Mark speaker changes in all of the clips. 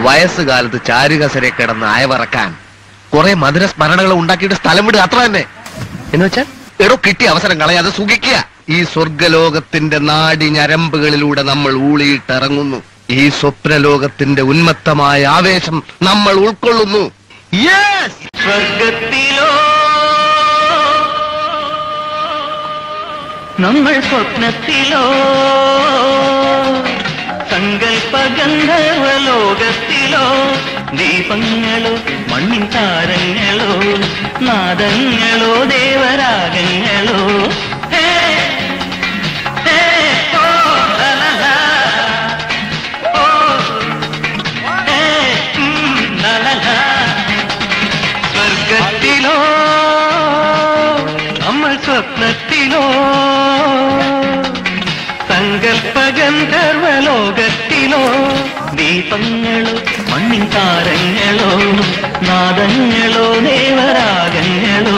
Speaker 1: വയസ്സുകാലത്ത് ചാരുകസരെ കിടന്ന് അയവറക്കാൻ കുറെ മധുര സ്മരണകൾ ഉണ്ടാക്കിയിട്ട് സ്ഥലം വിടുക അത്ര തന്നെ എന്ന് വെച്ചാൽ എടോ കിട്ടിയ അവസരം കളയാതെ സുഖിക്കുക ഈ സ്വർഗലോകത്തിന്റെ നാടി ഞരമ്പുകളിലൂടെ നമ്മൾ ഊളിയിട്ടിറങ്ങുന്നു ഈ സ്വപ്നലോകത്തിന്റെ ഉന്മത്തമായ ആവേശം നമ്മൾ ഉൾക്കൊള്ളുന്നു യെസ്
Speaker 2: സ്വർഗത്തിലോ നമ്മൾ സ്വപ്നത്തിലോ സങ്കൽപ്പ ഗന്ധർവലോകത്തിലോ ദീപങ്ങളോ മണ്ണിൻ താരങ്ങളോ നാദങ്ങളോ ദേവരാഗങ്ങളോ ഹേ, ഹേ, ഓ, ലാ, ലാ, ലാ. ഓ, ഹേ, ഉം, ലാ, ലാ, ലാ. സ്വർഗത്തിലോ നമ്മൾ സ്വപ്നത്തിലോ സങ്കൽപ്പ ഗന്ധർവലോകത്തിലോ ദീപങ്ങളോ മണ്ണിൻ താരങ്ങളോ നാദങ്ങളോ ദേവരാഗങ്ങളോ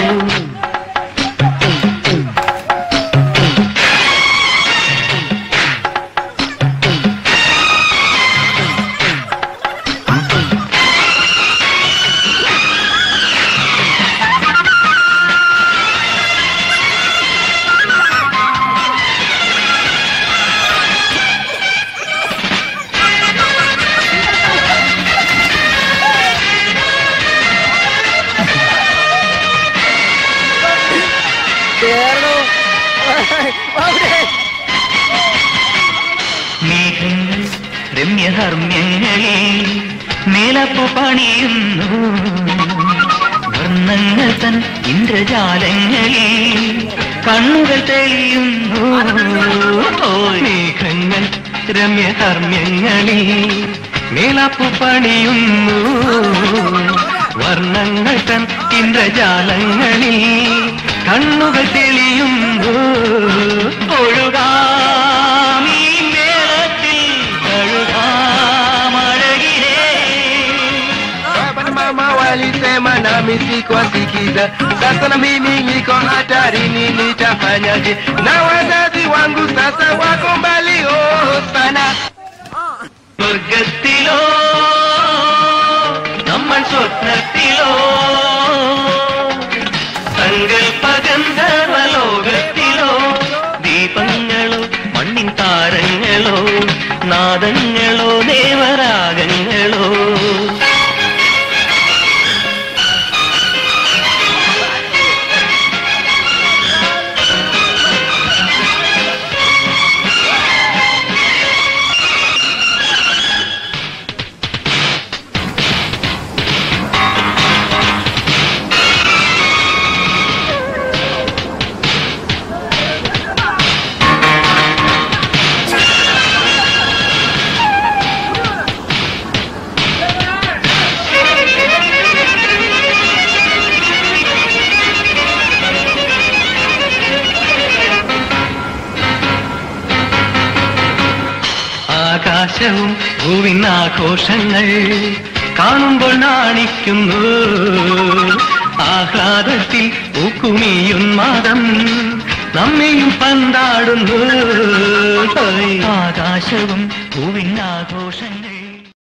Speaker 2: മേഘങ്ങൾ രമ്യഹർമ്മ്യങ്ങളിൽ മേലപ്പു പണിയുന്നു വർണ്ണങ്ങൾ തൻ ഇന്ദ്രജാലങ്ങളിൽ കണ്ണുകൾ തെളിയുന്നു ഓ, മേഘങ്ങൾ രമ്യഹർമ്മ്യങ്ങളിൽ മേലപ്പു പണിയുന്നു വർണ്ണങ്ങൾ തൻ ഇന്ദ്രജാലങ്ങളിൽ കണ്ണുകൾ തെളിയുന്നു ഒഴുകാം ഈ മേളത്തിൽ കഴുകാമഴകിലേ
Speaker 3: Mama walisema nami sikuwasikiza, sasa na mimi niko hatarini, nitafanyaje? Na wazazi wangu sasa wako mbali oh sana.
Speaker 2: സ്വർഗത്തിലോ നമ്മൾ സ്വപ്നത്തിലോ സങ്കൽപ്പഗന്ധർവലോകത്തിലോ ദീപങ്ങളോ മണ്ണിൻ താരങ്ങളോ നാദങ്ങളോ ദേവരാഗങ്ങളോ ആകാശവും ഭൂവിനാഘോഷങ്ങൾ കാണുമ്പോൾ നാണിക്കുന്നു ആഹ്ലാദത്തിൽ പൂക്കുമീയുന്മാദം നമ്മയും പന്താടുന്നു ആകാശവും ഭൂവിനാഘോഷങ്ങൾ